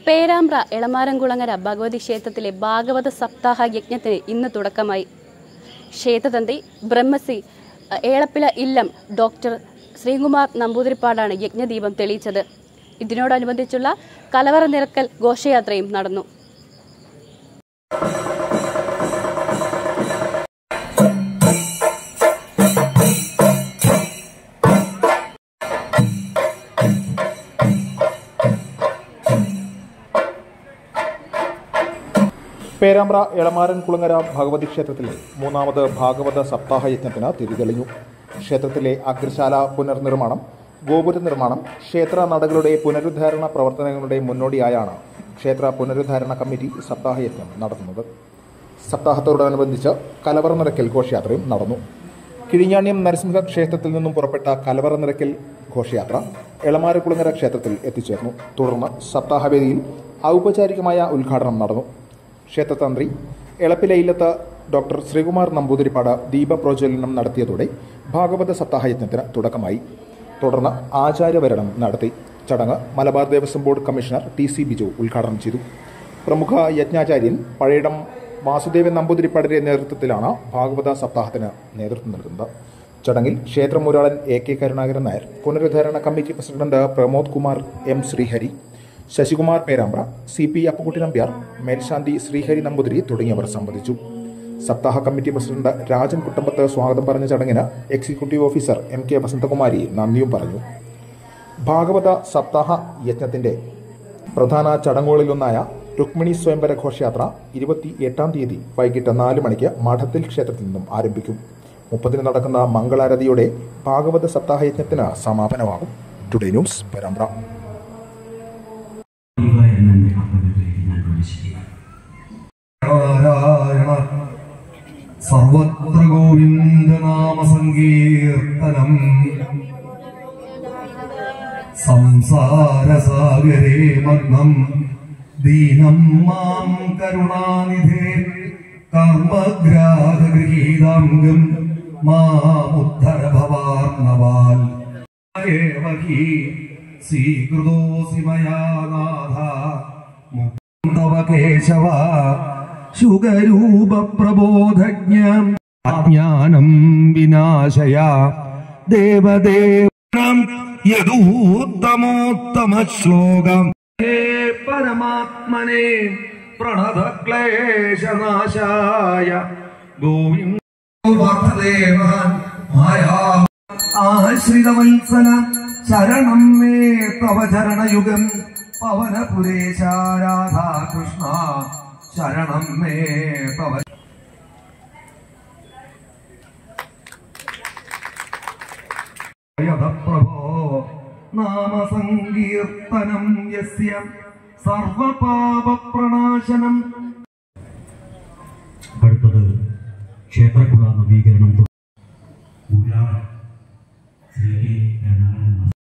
പേരാമ്പ്ര എളമാരംകുളങ്ങര ഭഗവതി ക്ഷേത്രത്തിലെ ഭാഗവത സപ്താഹ യജ്ഞത്തിന് ഇന്ന് തുടക്കമായി ക്ഷേത്രതന്ത്രി ബ്രഹ്മസി അഹ്, ഏളപ്പില ഇല്ലം ഡോക്ടർ ശ്രീകുമാർ നമ്പൂതിരിപ്പാടാണ് യജ്ഞദീപം തെളിയിച്ചത് ഇതിനോടനുബന്ധിച്ചുള്ള കലവറ നിറക്കൽ ഘോഷയാത്രയും നടന്നു പേരാമ്പ്ര എളമാരൻ കുളങ്ങര ഭഗവതി ക്ഷേത്രത്തിലെ മൂന്നാമത് ഭാഗവത സപ്താഹ യജ്ഞത്തിന് തിരിതെളിഞ്ഞു ക്ഷേത്രത്തിലെ അഗ്രശാല പുനർനിർമ്മാണം ഗോപുര നിർമ്മാണം ക്ഷേത്ര നടകളുടെ പുനരുദ്ധാരണ പ്രവർത്തനങ്ങളുടെ മുന്നോടിയായാണ് ക്ഷേത്ര പുനരുദ്ധാരണ കമ്മിറ്റി സപ്താഹ യജ്ഞം നടത്തുന്നത് സപ്താഹത്തോടനുബന്ധിച്ച് കലവറ നിറയ്ക്കൽ ഘോഷയാത്രയും നടന്നു കിഴിഞ്ഞാണ്യം നരസിംഹ ക്ഷേത്രത്തിൽ നിന്നും പുറപ്പെട്ട കലവറ നിറയ്ക്കൽ ഘോഷയാത്ര എളമാരക്കുളങ്ങര ക്ഷേത്രത്തിൽ എത്തിച്ചേർന്നു തുടർന്ന് സപ്താഹവേദിയിൽ ഔപചാരികമായ ഉദ്ഘാടനം നടന്നു ക്ഷേത്രതന്ത്രി എളപ്പിലയിലത്ത് ഡോക്ടർ ശ്രീകുമാർ നമ്പൂതിരിപ്പാട് ദീപപ്രോജ്വലനം നടത്തിയതോടെ ഭാഗവത സപ്താഹയജ്ഞത്തിന് തുടക്കമായി തുടർന്ന് ആചാര്യവരണം നടത്തി ചടങ്ങ് Malabar Devaswom board commissioner T C Biju ഉദ്ഘാടനം ചെയ്തു പ്രമുഖ യജ്ഞാചാര്യൻ പഴയിടം വാസുദേവൻ നമ്പൂതിരിപ്പാടിന്റെ നേതൃത്വത്തിലാണ് ഭാഗവത സപ്താഹത്തിന് നേതൃത്വം നൽകുന്നത് ചടങ്ങിൽ ക്ഷേത്രമൂരാളൻ എ കെ കരുണാകരൻ നായർ പുനരുദ്ധാരണ committee president Pramod Kumar M Sreehari Sasikumar Perambra C P Appukutty Nambiar മേൽശാന്തി ശ്രീഹരി നമ്പൂതിരി തുടങ്ങിയവർ സംബന്ധിച്ചു സപ്താഹ കമ്മിറ്റി പ്രസിഡന്റ് രാജൻ കുട്ടമ്പത്ത് സ്വാഗതം പറഞ്ഞ ചടങ്ങിന് executive officer M K Vasanthakumari നന്ദിയും പറഞ്ഞു ഭാഗവത സപ്താഹ യജ്ഞത്തിന്റെ പ്രധാന ചടങ്ങുകളിലൊന്നായ രുക്മിണി സ്വയംവര ഘോഷയാത്ര ഇരുപത്തി എട്ടാം തീയതി വൈകിട്ട് നാല് മണിക്ക് മഠത്തിൽ ക്ഷേത്രത്തിൽ നിന്നും ആരംഭിക്കും മുപ്പതിന് നടക്കുന്ന മംഗളാരതിയോടെ ഭാഗവത സപ്താഹ യജ്ഞത്തിന് സമാപനമാകും ടുഡേ ന്യൂസ് പരമ്പ്ര ഇവ എന്നെ അപ്പതിലേക്ക് ഞാൻ വിളിച്ചിരിക്കുന്നു നാരായണ സർവത്ര ഗോവിന്ദനാമ സങ്കീർത്തനം സംസാരസാഗരേ മഗ്നം ദീനം മാം കരുണാനിധേ കർമ്മഗ്രാഹഗൃഹീതാംഗം മാമുദ്ധര ഭവാർണവാൽ ഏവ ഹി സ്വീകൃതോസി മയാ നാഥ തവ കേശവ ശുഗരൂപ പ്രബോധജ്ഞം അജ്ഞാനം വിനാശയ ദേവദേവം യദൂത്തമോത്തമ ശ്ലോകം ഹേ പരമാത്മനെ പ്രണത ക്ലേശനാശായ ഗോവിന്ദ വാസുദേവാൻ മായാ ആശ്രിതവത്സല ശരണം മേ തവ ചരണയുഗം പവനപുരേശ രാധാകൃഷ്ണ ശരണം മേ തവ പ്രഭോ നാമസങ്കീർത്തനം യസ്യ സർവപാപപ്രണാശനം അടുത്തത് ക്ഷേത്രക്കുള നവീകരണം തുടങ്ങി. ഊരാൾ ശ്രീ കെ. കരുണാകരൻ